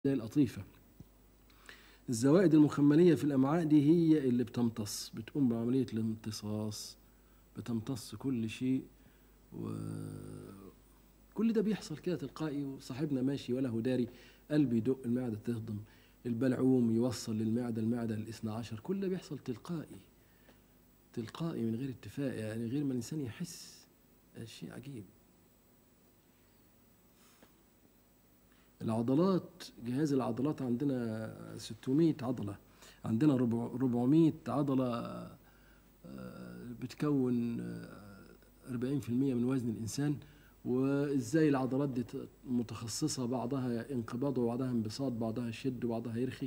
زي القطيفة الزوائد المخملية في الأمعاء دي هي اللي بتمتص بتقوم بعملية الامتصاص بتمتص كل شيء وكل ده بيحصل كده تلقائي وصاحبنا ماشي ولا هو داري قلبي يدق المعدة تهضم البلعوم يوصل للمعدة المعدة الاثنى عشر كل ده بيحصل تلقائي تلقائي من غير اتفاق يعني غير ما الإنسان يحس شيء عجيب العضلات جهاز العضلات عندنا 600 عضلة عندنا 400 عضلة بتكون 40% من وزن الإنسان وإزاي العضلات دي متخصصة بعضها انقباض وبعضها انبساط بعضها شد وبعضها يرخي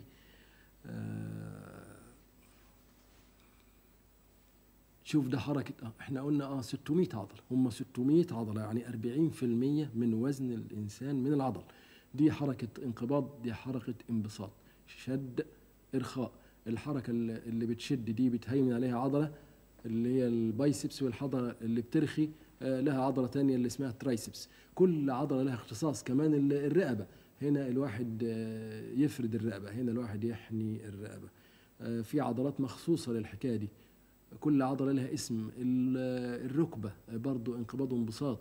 شوف ده حركة احنا قلنا اه 600 عضلة هم 600 عضلة يعني 40% من وزن الإنسان من العضل دي حركة انقباض دي حركة انبساط شد إرخاء الحركة اللي بتشد دي بتهيمن عليها عضلة اللي هي البايسبس والعضلة اللي بترخي لها عضلة تانية اللي اسمها ترايسبس كل عضلة لها اختصاص كمان الرقبة هنا الواحد يفرد الرقبة هنا الواحد يحني الرقبة في عضلات مخصوصة للحكاية دي كل عضلة لها اسم الركبة برضو انقباض وانبساط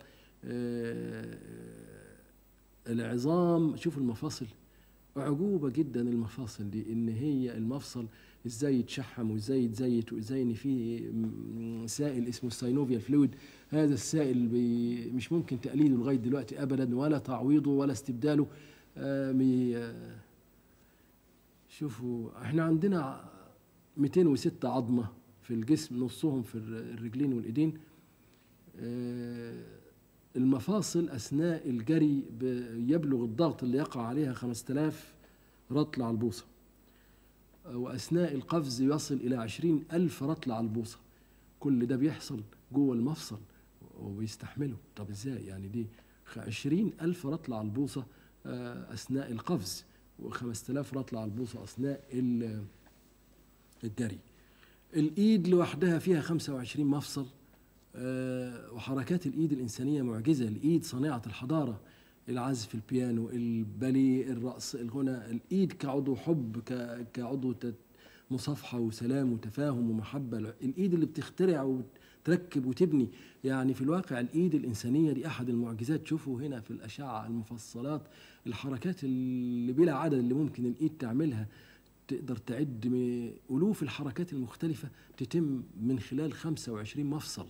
العظام شوف المفاصل عجوبة جدا المفاصل دي ان هي المفصل ازاي يتشحم وازاي يتزيت وازاي ان في سائل اسمه الساينوفيال فلويد هذا السائل مش ممكن تقليده لغايه دلوقتي ابدا ولا تعويضه ولا استبداله آه شوفوا احنا عندنا 206 عظمه في الجسم نصهم في الرجلين والايدين آه المفاصل أثناء الجري يبلغ الضغط اللي يقع عليها 5000 رطل على البوصة وأثناء القفز يصل إلى 20 ألف رطل على البوصة كل ده بيحصل جوه المفصل وبيستحمله طب إزاي يعني دي 20 ألف رطل على البوصة أثناء القفز و5000 رطل على البوصة أثناء الجري الإيد لوحدها فيها 25 مفصل أه وحركات الايد الانسانيه معجزه الايد صناعه الحضاره العزف البيانو الباليه الرقص الغنى الايد كعضو حب كعضو مصافحه وسلام وتفاهم ومحبه الايد اللي بتخترع وتركب وتبني يعني في الواقع الايد الانسانيه دي احد المعجزات شوفوا هنا في الاشعه المفصلات الحركات اللي بلا عدد اللي ممكن الايد تعملها تقدر تعد ألوف الحركات المختلفة تتم من خلال 25 مفصل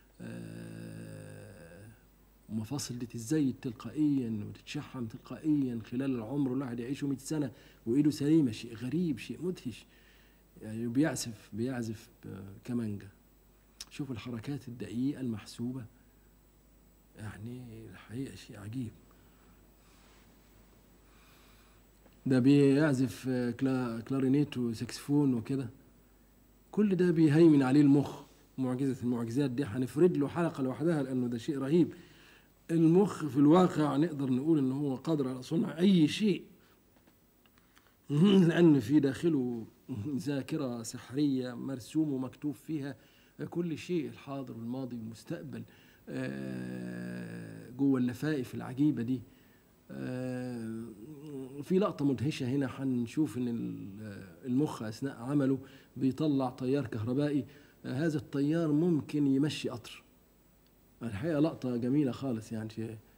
مفاصل دي تتزيد تلقائيا وتتشحم تلقائيا خلال العمر الواحد يعيشه 100 سنة وإيده سليمة شيء غريب شيء مدهش يعني بيعزف بيعزف كمانجا شوف الحركات الدقيقة المحسوبة يعني الحقيقة شيء عجيب ده بيعزف كلا كلارينيت وساكسفون وكده كل ده بيهيمن عليه المخ معجزة المعجزات دي هنفرد له حلقة لوحدها لأنه ده شيء رهيب المخ في الواقع نقدر نقول إن هو قادر على صنع أي شيء لأن في داخله ذاكرة سحرية مرسوم ومكتوب فيها كل شيء الحاضر والماضي والمستقبل جوه اللفائف العجيبة دي في لقطة مدهشة هنا هنشوف إن المخ أثناء عمله بيطلع تيار كهربائي هذا التيار ممكن يمشي قطر الحقيقة لقطة جميلة خالص يعني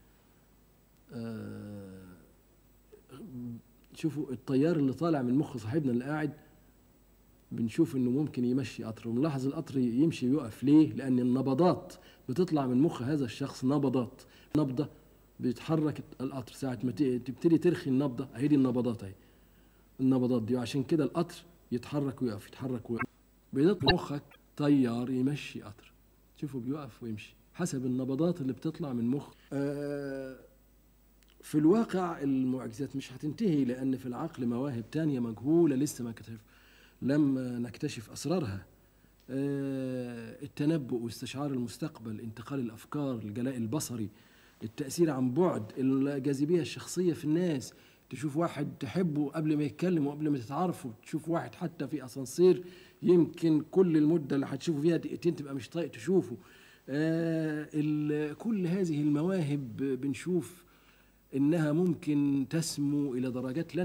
شوفوا التيار اللي طالع من مخ صاحبنا اللي قاعد بنشوف انه ممكن يمشي قطر ونلاحظ القطر يمشي ويقف ليه لان النبضات بتطلع من مخ هذا الشخص نبضات نبضه بيتحرك القطر ساعة ما تبتدي ترخي النبضة اهي دي النبضات اهي النبضات دي وعشان كده القطر يتحرك ويقف يتحرك ويقف بيطلع مخك طيار يمشي قطر شوفوا بيقف ويمشي حسب النبضات اللي بتطلع من مخ آه في الواقع المعجزات مش هتنتهي لأن في العقل مواهب تانية مجهولة لسه ما كتف لم نكتشف أسرارها آه التنبؤ واستشعار المستقبل انتقال الأفكار الجلاء البصري التأثير عن بعد الجاذبية الشخصية في الناس تشوف واحد تحبه قبل ما يتكلم وقبل ما تتعرفوا تشوف واحد حتى في أسانسير يمكن كل المدة اللي هتشوفوا فيها دقيقتين تبقى مش طايق تشوفه آه كل هذه المواهب بنشوف إنها ممكن تسمو إلى درجات لن